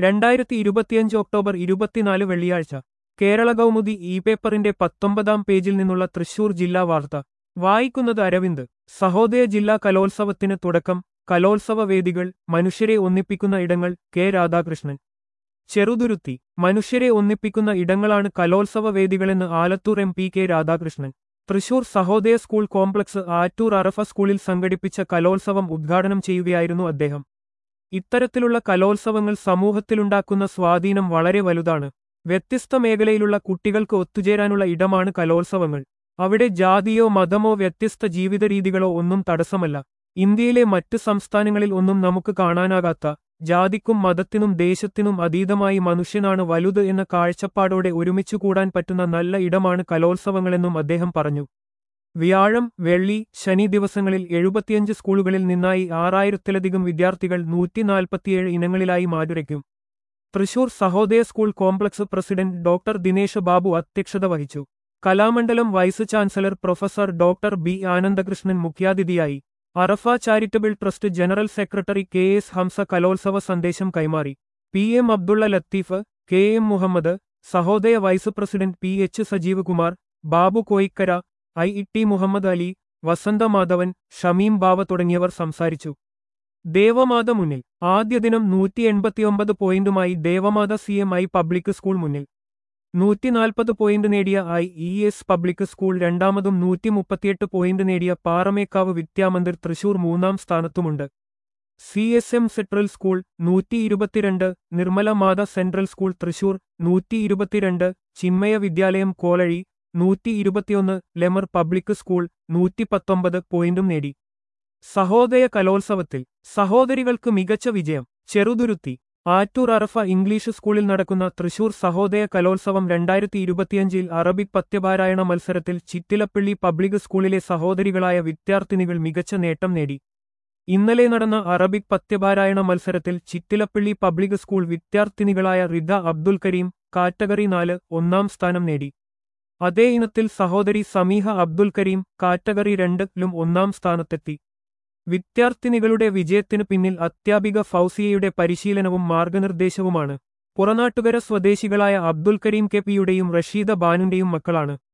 രണ്ടായിരത്തി ഇരുപത്തിയഞ്ച് ഒക്ടോബർ ഇരുപത്തിനാല് വെള്ളിയാഴ്ച കേരള കൗമുദി ഇ പേപ്പറിന്റെ പത്തൊമ്പതാം പേജിൽ നിന്നുള്ള തൃശൂർ ജില്ലാ വാർത്ത വായിക്കുന്നത് അരവിന്ദ് സഹോദയ ജില്ലാ കലോത്സവത്തിന് തുടക്കം കലോത്സവ വേദികൾ മനുഷ്യരെ ഒന്നിപ്പിക്കുന്ന ഇടങ്ങൾ കെ രാധാകൃഷ്ണൻ ചെറുതുരുത്തി മനുഷ്യരെ ഒന്നിപ്പിക്കുന്ന ഇടങ്ങളാണ് കലോത്സവ വേദികളെന്ന് Alathur M P K Radhakrishnan Thrissur Sahodaya school complex Attoor Arafa സ്കൂളിൽ സംഘടിപ്പിച്ച കലോത്സവം ഉദ്ഘാടനം ചെയ്യുകയായിരുന്നു അദ്ദേഹം ഇത്തരത്തിലുള്ള കലോത്സവങ്ങൾ സമൂഹത്തിലുണ്ടാക്കുന്ന സ്വാധീനം വളരെ വലുതാണ് വ്യത്യസ്ത മേഖലയിലുള്ള കുട്ടികൾക്ക് ഒത്തുചേരാനുള്ള ഇടമാണ് കലോത്സവങ്ങൾ അവിടെ ജാതിയോ മതമോ വ്യത്യസ്ത ജീവിതരീതികളോ ഒന്നും തടസ്സമല്ല ഇന്ത്യയിലെ മറ്റ് സംസ്ഥാനങ്ങളിൽ ഒന്നും നമുക്ക് കാണാനാകാത്ത ജാതിക്കും മതത്തിനും ദേശത്തിനും അതീതമായി മനുഷ്യനാണ് വലുത് എന്ന കാഴ്ചപ്പാടോടെ ഒരുമിച്ചു കൂടാൻ പറ്റുന്ന നല്ല ഇടമാണ് കലോത്സവങ്ങളെന്നും അദ്ദേഹം പറഞ്ഞു വ്യാഴം വെള്ളി ശനി ദിവസങ്ങളിൽ എഴുപത്തിയഞ്ച് സ്കൂളുകളിൽ നിന്നായി ആറായിരത്തിലധികം വിദ്യാർത്ഥികൾ നൂറ്റിനാൽപ്പത്തിയേഴ് ഇനങ്ങളിലായി മാറ്റുരയ്ക്കും Thrissur Sahodaya school complex president doctor Dinesh Babu അധ്യക്ഷത വഹിച്ചു Kalamandalam vice chancellor professor doctor B Anandakrishnan മുഖ്യാതിഥിയായി Arafa charitable trust general secretary K S Hamza കലോത്സവ സന്ദേശം കൈമാറി P M Abdulla Latheef K M Muhammad Sahodaya vice president P H Sajeev Kumar Babu Koyikkara I E T Muhammad Ali Vasantha Madhavan Shameem Bava തുടങ്ങിയവർ സംസാരിച്ചു ദേവമാത മുന്നിൽ ആദ്യ ദിനം നൂറ്റി എൺപത്തിയൊമ്പത് പോയിന്റുമായി Devamatha C M I public school മുന്നിൽ നൂറ്റിനാൽപ്പത് പോയിന്റ് നേടിയ I E S public school രണ്ടാമതും നൂറ്റി മുപ്പത്തിയെട്ട് പോയിന്റ് നേടിയ പാറമേക്കാവ് വിദ്യാമന്ദിർ തൃശൂർ മൂന്നാം സ്ഥാനത്തുമുണ്ട് C S M central school നൂറ്റി ഇരുപത്തിരണ്ട് നിർമ്മല മാത സെൻട്രൽ സ്കൂൾ തൃശൂർ നൂറ്റി ഇരുപത്തിരണ്ട് ചിന്മയ വിദ്യാലയം കോളഴി നൂറ്റി ഇരുപത്തിയൊന്ന് ലെമർ പബ്ലിക് സ്കൂൾ നൂറ്റി പത്തൊമ്പത് പോയിന്റും നേടി സഹോദയ കലോത്സവത്തിൽ സഹോദരികൾക്ക് മികച്ച വിജയം ചെറുതുരുത്തി ആറ്റൂർ അറഫ ഇംഗ്ലീഷ് സ്കൂളിൽ നടക്കുന്ന തൃശൂർ സഹോദയ കലോത്സവം രണ്ടായിരത്തി ഇരുപത്തിയഞ്ചിൽ അറബിക് പത്യപാരായണ മത്സരത്തിൽ ചിറ്റിലപ്പള്ളി പബ്ലിക് സ്കൂളിലെ സഹോദരികളായ വിദ്യാർത്ഥിനികൾ മികച്ച നേട്ടം നേടി ഇന്നലെ നടന്ന അറബിക് പത്യപാരായണ മത്സരത്തിൽ ചിറ്റിലപ്പള്ളി പബ്ലിക് സ്കൂൾ വിദ്യാർത്ഥിനികളായ റിദ അബ്ദുൽ കരീം കാറ്റഗറി നാല് ഒന്നാം സ്ഥാനം നേടി അതേ ഇനത്തിൽ സഹോദരി സമീഹ അബ്ദുൽ കരീം കാറ്റഗറി രണ്ടിലും ഒന്നാം സ്ഥാനത്തെത്തി വിദ്യാർത്ഥിനികളുടെ വിജയത്തിനു പിന്നിൽ അത്യാപിക ഫൗസിയയുടെ പരിശീലനവും മാർഗനിർദ്ദേശവുമാണ് പുറനാട്ടുകര സ്വദേശികളായ അബ്ദുൽ കരീം കെ പിയുടെയും റഷീദ ബാനുന്റെയും മക്കളാണ്